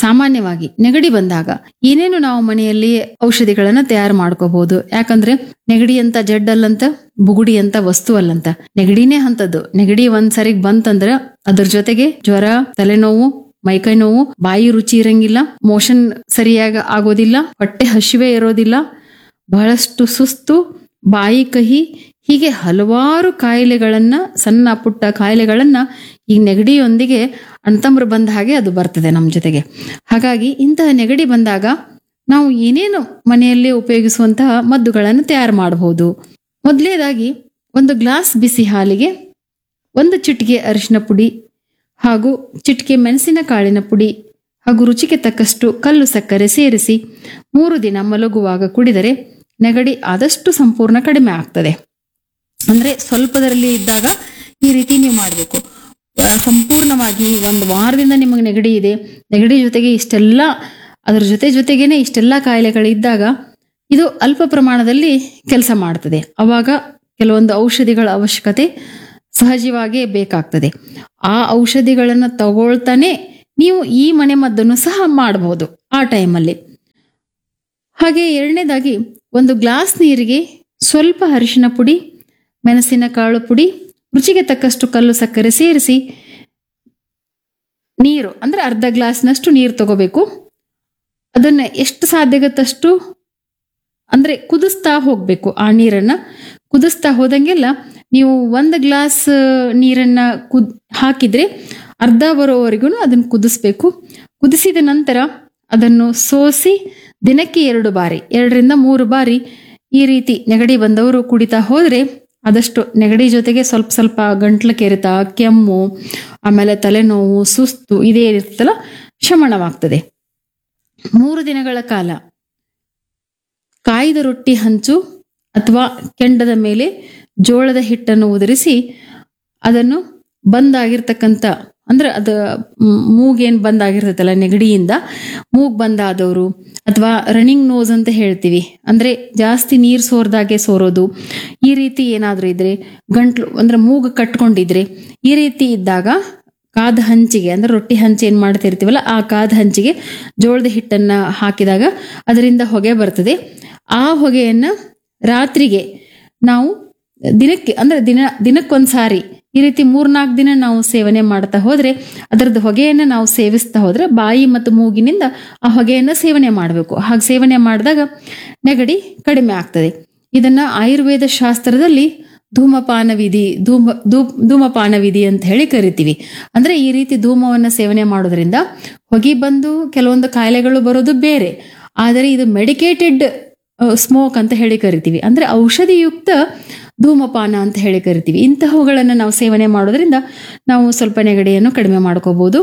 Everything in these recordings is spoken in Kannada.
ಸಾಮಾನ್ಯವಾಗಿ ನೆಗಡಿ ಬಂದಾಗ ಏನೇನು ನಾವು ಮನೆಯಲ್ಲಿ ಔಷಧಿಗಳನ್ನ ತಯಾರು ಮಾಡ್ಕೋಬಹುದು ಯಾಕಂದ್ರೆ ನೆಗಡಿ ಅಂತ ಜಡ್ಡಲ್ಲಂತ ಬುಗುಡಿ ಅಂತ ವಸ್ತು ಅಲ್ಲಂತ ನೆಗಡಿನೇ ಅಂತದ್ದು ನೆಗಡಿ ಒಂದ್ ಸರಿಗೆ ಬಂತಂದ್ರ ಅದ್ರ ಜೊತೆಗೆ ಜ್ವರ ತಲೆನೋವು ಮೈಕೈ ನೋವು ಬಾಯಿ ರುಚಿ ಇರಂಗಿಲ್ಲ ಮೋಷನ್ ಸರಿಯಾಗಿ ಆಗೋದಿಲ್ಲ ಹೊಟ್ಟೆ ಹಸಿವೆ ಇರೋದಿಲ್ಲ ಬಹಳಷ್ಟು ಸುಸ್ತು ಬಾಯಿ ಕಹಿ ಹೀಗೆ ಹಲವಾರು ಕಾಯಿಲೆಗಳನ್ನ ಸಣ್ಣ ಪುಟ್ಟ ಕಾಯಿಲೆಗಳನ್ನ ಈ ನೆಗಡಿಯೊಂದಿಗೆ ಅಣ್ತಂಬ್ರು ಬಂದ ಹಾಗೆ ಅದು ಬರ್ತದೆ ನಮ್ಮ ಜೊತೆಗೆ ಹಾಗಾಗಿ ಇಂತಹ ನೆಗಡಿ ಬಂದಾಗ ನಾವು ಏನೇನು ಮನೆಯಲ್ಲಿ ಉಪಯೋಗಿಸುವಂತಹ ಮದ್ದುಗಳನ್ನು ತಯಾರು ಮಾಡಬಹುದು ಮೊದಲನೇದಾಗಿ ಒಂದು ಗ್ಲಾಸ್ ಬಿಸಿ ಹಾಲಿಗೆ ಒಂದು ಚಿಟಿಕೆ ಅರಿಶಿನ ಪುಡಿ ಹಾಗೂ ಚಿಟಿಕೆ ಮೆಣಸಿನ ಕಾಳಿನ ಪುಡಿ ಹಾಗೂ ರುಚಿಗೆ ತಕ್ಕಷ್ಟು ಕಲ್ಲು ಸಕ್ಕರೆ ಸೇರಿಸಿ ಮೂರು ದಿನ ಮಲಗುವಾಗ ಕುಡಿದರೆ ನೆಗಡಿ ಆದಷ್ಟು ಸಂಪೂರ್ಣ ಕಡಿಮೆ ಆಗ್ತದೆ ಅಂದ್ರೆ ಸ್ವಲ್ಪದರಲ್ಲಿ ಇದ್ದಾಗ ಈ ರೀತಿ ನೀವು ಮಾಡಬೇಕು ಸಂಪೂರ್ಣವಾಗಿ ಒಂದು ವಾರದಿಂದ ನಿಮಗೆ ನೆಗಡಿ ಇದೆ ನೆಗಡಿ ಜೊತೆಗೆ ಇಷ್ಟೆಲ್ಲ ಅದರ ಜೊತೆ ಜೊತೆಗೇನೆ ಇಷ್ಟೆಲ್ಲ ಕಾಯಿಲೆಗಳಿದ್ದಾಗ ಇದು ಅಲ್ಪ ಪ್ರಮಾಣದಲ್ಲಿ ಕೆಲಸ ಮಾಡ್ತದೆ ಅವಾಗ ಕೆಲವೊಂದು ಔಷಧಿಗಳ ಅವಶ್ಯಕತೆ ಸಹಜವಾಗಿಯೇ ಬೇಕಾಗ್ತದೆ ಆ ಔಷಧಿಗಳನ್ನು ತಗೊಳ್ತಾನೆ ನೀವು ಈ ಮನೆ ಮದ್ದನ್ನು ಸಹ ಮಾಡಬಹುದು ಆ ಟೈಮಲ್ಲಿ ಹಾಗೆ ಎರಡನೇದಾಗಿ ಒಂದು ಗ್ಲಾಸ್ ನೀರಿಗೆ ಸ್ವಲ್ಪ ಅರಿಶಿನ ಪುಡಿ ಮೆಣಸಿನ ಕಾಳು ಪುಡಿ ರುಚಿಗೆ ತಕ್ಕಷ್ಟು ಕಲ್ಲು ಸಕ್ಕರೆ ಸೇರಿಸಿ ನೀರು ಅಂದ್ರೆ ಅರ್ಧ ಗ್ಲಾಸ್ನಷ್ಟು ನೀರು ತಗೋಬೇಕು ಅದನ್ನ ಎಷ್ಟು ಸಾಧ್ಯಗತ್ತಷ್ಟು ಅಂದ್ರೆ ಕುದಿಸ್ತಾ ಹೋಗ್ಬೇಕು ಆ ನೀರನ್ನ ಕುದಿಸ್ತಾ ಹೋದಂಗೆಲ್ಲ ನೀವು ಒಂದು ಗ್ಲಾಸ್ ನೀರನ್ನ ಕುದ್ ಹಾಕಿದ್ರೆ ಅರ್ಧ ಬರೋವರೆಗೂ ಅದನ್ನು ಕುದಿಸ್ಬೇಕು ಕುದಿಸಿದ ನಂತರ ಅದನ್ನು ಸೋಸಿ ದಿನಕ್ಕೆ ಎರಡು ಬಾರಿ ಎರಡರಿಂದ ಮೂರು ಬಾರಿ ಈ ರೀತಿ ನೆಗಡಿ ಬಂದವರು ಕುಡಿತಾ ಹೋದ್ರೆ ಆದಷ್ಟು ನೆಗಡಿ ಜೊತೆಗೆ ಸ್ವಲ್ಪ ಸ್ವಲ್ಪ ಗಂಟ್ಲು ಕೆರೆತ ಕೆಮ್ಮು ಆಮೇಲೆ ತಲೆನೋವು ಸುಸ್ತು ಇದೇ ಇರ್ತಲ್ಲ ಶಮನವಾಗ್ತದೆ ಮೂರು ದಿನಗಳ ಕಾಲ ಕಾಯ್ದ ರೊಟ್ಟಿ ಹಂಚು ಅಥವಾ ಕೆಂಡದ ಮೇಲೆ ಜೋಳದ ಹಿಟ್ಟನ್ನು ಉದುರಿಸಿ ಅದನ್ನು ಬಂದಾಗಿರ್ತಕ್ಕಂಥ ಅಂದ್ರೆ ಅದು ಮ್, ಮೂಗೇನ್ ಬಂದಾಗಿರ್ತೈತಲ್ಲ ನೆಗಡಿಯಿಂದ ಮೂಗ್ ಬಂದಾದವರು ಅಥವಾ ರನ್ನಿಂಗ್ ನೋಸ್ ಅಂತ ಹೇಳ್ತೀವಿ ಅಂದ್ರೆ ಜಾಸ್ತಿ ನೀರು ಸೋರ್ದಾಗೆ ಸೋರೋದು ಈ ರೀತಿ ಏನಾದ್ರೂ ಇದ್ರೆ ಗಂಟ್ಲು ಅಂದ್ರೆ ಮೂಗು ಕಟ್ಕೊಂಡಿದ್ರೆ ಈ ರೀತಿ ಇದ್ದಾಗ ಕಾದ ಹಂಚಿಗೆ ಅಂದ್ರೆ ರೊಟ್ಟಿ ಹಂಚಿ ಏನ್ ಮಾಡ್ತಿರ್ತೀವಲ್ಲ ಆ ಕಾದ ಹಂಚಿಗೆ ಜೋಳದ ಹಿಟ್ಟನ್ನ ಹಾಕಿದಾಗ ಅದರಿಂದ ಹೊಗೆ ಬರ್ತದೆ ಆ ಹೊಗೆಯನ್ನ ರಾತ್ರಿಗೆ ನಾವು ದಿನಕ್ಕೆ ಅಂದ್ರೆ ದಿನ ದಿನಕ್ಕೊಂದ್ಸಾರಿ ಈ ರೀತಿ ಮೂರ್ನಾಲ್ಕು ದಿನ ನಾವು ಸೇವನೆ ಮಾಡ್ತಾ ಹೋದ್ರೆ ಅದರದ್ದು ಹೊಗೆಯನ್ನ ನಾವು ಸೇವಿಸ್ತಾ ಹೋದ್ರೆ ಬಾಯಿ ಮತ್ತು ಮೂಗಿನಿಂದ ಆ ಹೊಗೆಯನ್ನ ಸೇವನೆ ಮಾಡಬೇಕು ಹಾಗೆ ಸೇವನೆ ಮಾಡಿದಾಗ ನೆಗಡಿ ಕಡಿಮೆ ಆಗ್ತದೆ ಇದನ್ನ ಆಯುರ್ವೇದ ಶಾಸ್ತ್ರದಲ್ಲಿ ಧೂಮಪಾನ ವಿಧಿ ಧೂಮ ಧೂ- ಧೂಮಪಾನ ವಿಧಿ ಅಂತ ಹೇಳಿ ಕರಿತೀವಿ ಅಂದ್ರೆ ಈ ರೀತಿ ಧೂಮವನ್ನ ಸೇವನೆ ಮಾಡೋದ್ರಿಂದ ಹೊಗೆ ಬಂದು ಕೆಲವೊಂದು ಕಾಯಿಲೆಗಳು ಬರೋದು ಬೇರೆ ಆದರೆ ಇದು ಮೆಡಿಕೇಟೆಡ್ ಸ್ಮೋಕ್ ಅಂತ ಹೇಳಿ ಕರಿತೀವಿ ಅಂದ್ರೆ ಔಷಧಿಯುಕ್ತ ಧೂಮಪಾನ ಅಂತ ಹೇಳಿ ಕರಿತೀವಿ ಇಂತಹವುಗಳನ್ನು ನಾವು ಸೇವನೆ ಮಾಡೋದ್ರಿಂದ ನಾವು ಸ್ವಲ್ಪ ನೆಗಡಿಯನ್ನು ಕಡಿಮೆ ಮಾಡ್ಕೋಬಹುದು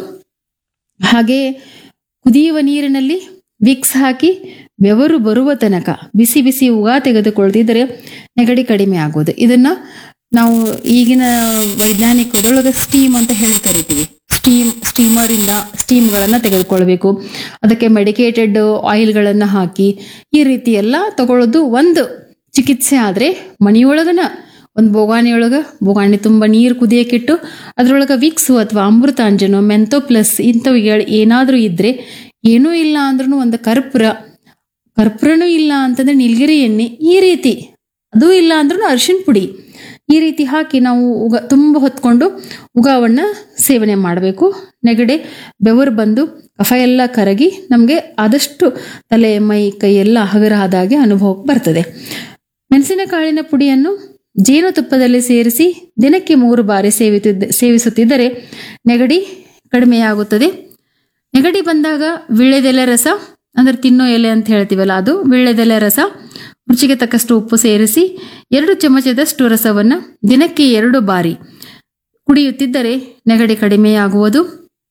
ಹಾಗೆ ಕುದಿಯುವ ನೀರಿನಲ್ಲಿ ವಿಕ್ಸ್ ಹಾಕಿ ಬೆವರು ಬರುವ ತನಕ ಬಿಸಿ ಬಿಸಿ ಉಗಾ ತೆಗೆದುಕೊಳ್ತಿದ್ರೆ ನೆಗಡಿ ಕಡಿಮೆ ಆಗೋದು ಇದನ್ನ ನಾವು ಈಗಿನ ವೈಜ್ಞಾನಿಕದೊಳಗೆ ಸ್ಟೀಮ್ ಅಂತ ಹೇಳಿ ಕರಿತೀವಿ ಸ್ಟೀಮ್ ಸ್ಟೀಮರ್ ಇಂದ ಸ್ಟೀಮ್ಗಳನ್ನ ತೆಗೆದುಕೊಳ್ಬೇಕು ಅದಕ್ಕೆ ಮೆಡಿಕೇಟೆಡ್ ಆಯಿಲ್ಗಳನ್ನ ಹಾಕಿ ಈ ರೀತಿ ಎಲ್ಲ ತಗೊಳ್ಳೋದು ಒಂದು ಚಿಕಿತ್ಸೆ ಆದ್ರೆ ಮನೆಯೊಳಗನ ಒಂದು ಬೋಗಾಣಿಯೊಳಗ ಬೋಗಾಣಿ ತುಂಬ ನೀರು ಕುದಿಯಕ್ಕಿಟ್ಟು ಅದ್ರೊಳಗೆ ವಿಕ್ಸು ಅಥವಾ ಅಮೃತಾಂಜನು ಮೆಂತೋ ಪ್ಲಸ್ ಇಂಥವು ಏನಾದರೂ ಇದ್ರೆ ಏನೂ ಇಲ್ಲ ಅಂದ್ರೂ ಒಂದು ಕರ್ಪೂರ ಕರ್ಪೂರನೂ ಇಲ್ಲ ಅಂತಂದ್ರೆ ನೀಲಗಿರಿ ಎಣ್ಣೆ ಈ ರೀತಿ ಅದು ಇಲ್ಲ ಅಂದ್ರೂ ಅರಿಶಿನ ಪುಡಿ ಈ ರೀತಿ ಹಾಕಿ ನಾವು ಉಗ ತುಂಬ ಹೊತ್ಕೊಂಡು ಉಗಾವನ್ನ ಸೇವನೆ ಮಾಡಬೇಕು ನೆಗಡಿ ಬೆವರು ಬಂದು ಕಫ ಎಲ್ಲ ಕರಗಿ ನಮಗೆ ಆದಷ್ಟು ತಲೆ ಮೈ ಕೈ ಎಲ್ಲ ಹಗರ ಆದಾಗೆ ಅನುಭವಕ್ಕೆ ಬರ್ತದೆ ಮೆಣಸಿನಕಾಳಿನ ಪುಡಿಯನ್ನು ಜೇನುತುಪ್ಪದಲ್ಲಿ ಸೇರಿಸಿ ದಿನಕ್ಕೆ ಮೂರು ಬಾರಿ ಸೇವಿತಿದ್ದ ಸೇವಿಸುತ್ತಿದ್ದರೆ ನೆಗಡಿ ಕಡಿಮೆಯಾಗುತ್ತದೆ ನೆಗಡಿ ಬಂದಾಗ ವಿಳ್ಳೆದೆಲೆ ರಸ ಅಂದ್ರೆ ತಿನ್ನೋ ಎಲೆ ಅಂತ ಹೇಳ್ತೀವಲ್ಲ ಅದು ವಿಳ್ಳೆದೆಲೆ ರಸ ರುಚಿಗೆ ತಕ್ಕಷ್ಟು ಉಪ್ಪು ಸೇರಿಸಿ ಎರಡು ಚಮಚದಷ್ಟು ರಸವನ್ನು ದಿನಕ್ಕೆ ಎರಡು ಬಾರಿ ಕುಡಿಯುತ್ತಿದ್ದರೆ ನೆಗಡಿ ಕಡಿಮೆಯಾಗುವುದು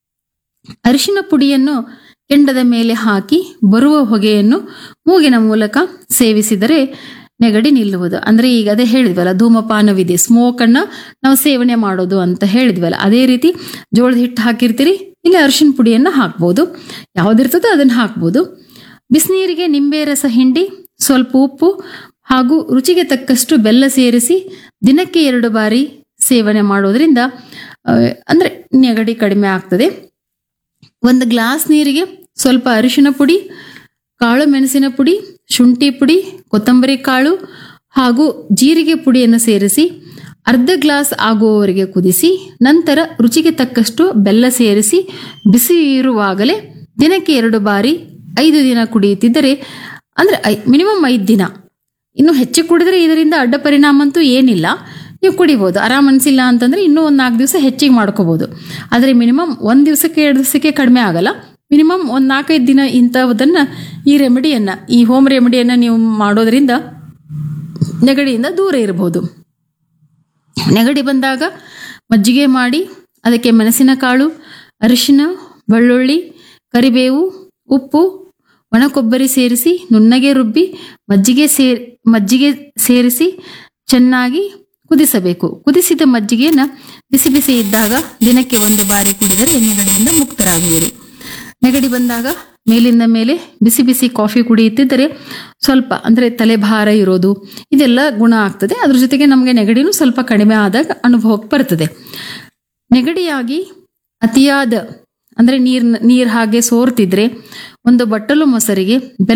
ಅರಿಶಿನ ಪುಡಿಯನ್ನು ಕೆಂಡದ ಮೇಲೆ ಹಾಕಿ ಬರುವ ಹೊಗೆಯನ್ನು ಮೂಗಿನ ಮೂಲಕ ಸೇವಿಸಿದರೆ ನೆಗಡಿ ನಿಲ್ಲುವುದು ಅಂದ್ರೆ ಈಗ ಅದೇ ಹೇಳಿದ್ವಲ್ಲ ಧೂಮಪಾನವಿದೆ ಸ್ಮೋಕ್ ಅನ್ನ ನಾವು ಸೇವನೆ ಮಾಡೋದು ಅಂತ ಹೇಳಿದ್ವಲ್ಲ ಅದೇ ರೀತಿ ಜೋಳದ ಹಿಟ್ಟು ಹಾಕಿರ್ತೀರಿ ಇಲ್ಲ ಅರಿಶಿನ ಪುಡಿಯನ್ನು ಹಾಕ್ಬೋದು ಯಾವ್ದಿರ್ತದೋ ಅದನ್ನ ಹಾಕ್ಬೋದು ಬಿಸಿನೀರಿಗೆ ನಿಂಬೆ ರಸ ಹಿಂಡಿ ಸ್ವಲ್ಪ ಉಪ್ಪು ಹಾಗೂ ರುಚಿಗೆ ತಕ್ಕಷ್ಟು ಬೆಲ್ಲ ಸೇರಿಸಿ ದಿನಕ್ಕೆ ಎರಡು ಬಾರಿ ಸೇವನೆ ಮಾಡೋದ್ರಿಂದ ಆ, ಅಂದ್ರೆ ನೆಗಡಿ ಕಡಿಮೆ ಆಗ್ತದೆ ಒಂದು ಗ್ಲಾಸ್ ನೀರಿಗೆ ಸ್ವಲ್ಪ ಅರಿಶಿನ ಪುಡಿ ಕಾಳು ಮೆಣಸಿನ ಪುಡಿ ಶುಂಠಿ ಪುಡಿ ಕೊತ್ತಂಬರಿ ಕಾಳು ಹಾಗೂ ಜೀರಿಗೆ ಪುಡಿಯನ್ನು ಸೇರಿಸಿ ಅರ್ಧ ಗ್ಲಾಸ್ ಆಗುವವರೆಗೆ ಕುದಿಸಿ ನಂತರ ರುಚಿಗೆ ತಕ್ಕಷ್ಟು ಬೆಲ್ಲ ಸೇರಿಸಿ ಬಿಸಿ ಇರುವಾಗಲೇ ದಿನಕ್ಕೆ ಎರಡು ಬಾರಿ ಐದು ದಿನ ಕುಡಿಯುತ್ತಿದ್ದರೆ ಅಂದರೆ ಐ ಮಿನಿಮಮ್ ಐದು ದಿನ ಇನ್ನು ಹೆಚ್ಚು ಕುಡಿದ್ರೆ ಇದರಿಂದ ಅಡ್ಡ ಪರಿಣಾಮ ಅಂತೂ ಏನಿಲ್ಲ ನೀವು ಕುಡಿಬೋದು ಆರಾಮ್ ಅನಿಸಿಲ್ಲ ಅಂತಂದ್ರೆ ಇನ್ನೂ ಒಂದು ನಾಲ್ಕು ದಿವಸ ಹೆಚ್ಚಿಗೆ ಮಾಡ್ಕೋಬೋದು ಆದರೆ ಮಿನಿಮಮ್ ಒಂದು ದಿವಸಕ್ಕೆ ಎರಡು ದಿವಸಕ್ಕೆ ಕಡಿಮೆ ಆಗಲ್ಲ ಮಿನಿಮಮ್ ಒಂದು ನಾಲ್ಕೈದು ದಿನ ಇಂಥವುದನ್ನು ಈ ರೆಮಿಡಿಯನ್ನು ಈ ಹೋಮ್ ರೆಮಿಡಿಯನ್ನು ನೀವು ಮಾಡೋದ್ರಿಂದ ನೆಗಡಿಯಿಂದ ದೂರ ಇರಬಹುದು ನೆಗಡಿ ಬಂದಾಗ ಮಜ್ಜಿಗೆ ಮಾಡಿ ಅದಕ್ಕೆ ಮೆಣಸಿನಕಾಳು ಅರಿಶಿನ ಬೆಳ್ಳುಳ್ಳಿ ಕರಿಬೇವು ಉಪ್ಪು ಒಣ ಕೊಬ್ಬರಿ ಸೇರಿಸಿ ನುಣ್ಣಗೆ ರುಬ್ಬಿ ಮಜ್ಜಿಗೆ ಸೇರ್ ಮಜ್ಜಿಗೆ ಸೇರಿಸಿ ಚೆನ್ನಾಗಿ ಕುದಿಸಬೇಕು ಕುದಿಸಿದ ಮಜ್ಜಿಗೆಯನ್ನು ಬಿಸಿ ಬಿಸಿ ಇದ್ದಾಗ ದಿನಕ್ಕೆ ಒಂದು ಬಾರಿ ಕುಡಿದರೆ ನೆಗಡಿಯಿಂದ ಮುಕ್ತರಾಗುವಿರಿ ನೆಗಡಿ ಬಂದಾಗ ಮೇಲಿಂದ ಮೇಲೆ ಬಿಸಿ ಬಿಸಿ ಕಾಫಿ ಕುಡಿಯುತ್ತಿದ್ದರೆ ಸ್ವಲ್ಪ ಅಂದರೆ ತಲೆಭಾರ ಇರೋದು ಇದೆಲ್ಲ ಗುಣ ಆಗ್ತದೆ ಅದ್ರ ಜೊತೆಗೆ ನಮಗೆ ನೆಗಡಿನೂ ಸ್ವಲ್ಪ ಕಡಿಮೆ ಆದಾಗ ಅನುಭವಕ್ಕೆ ಬರ್ತದೆ ನೆಗಡಿಯಾಗಿ ಅತಿಯಾದ ಅಂದರೆ ನೀರ್ ನೀರು ಹಾಗೆ ಸೋರ್ತಿದ್ರೆ ಒಂದು ಬಟ್ಟಲು ಮೊಸರಿಗೆ ಬೆಲ್ಲ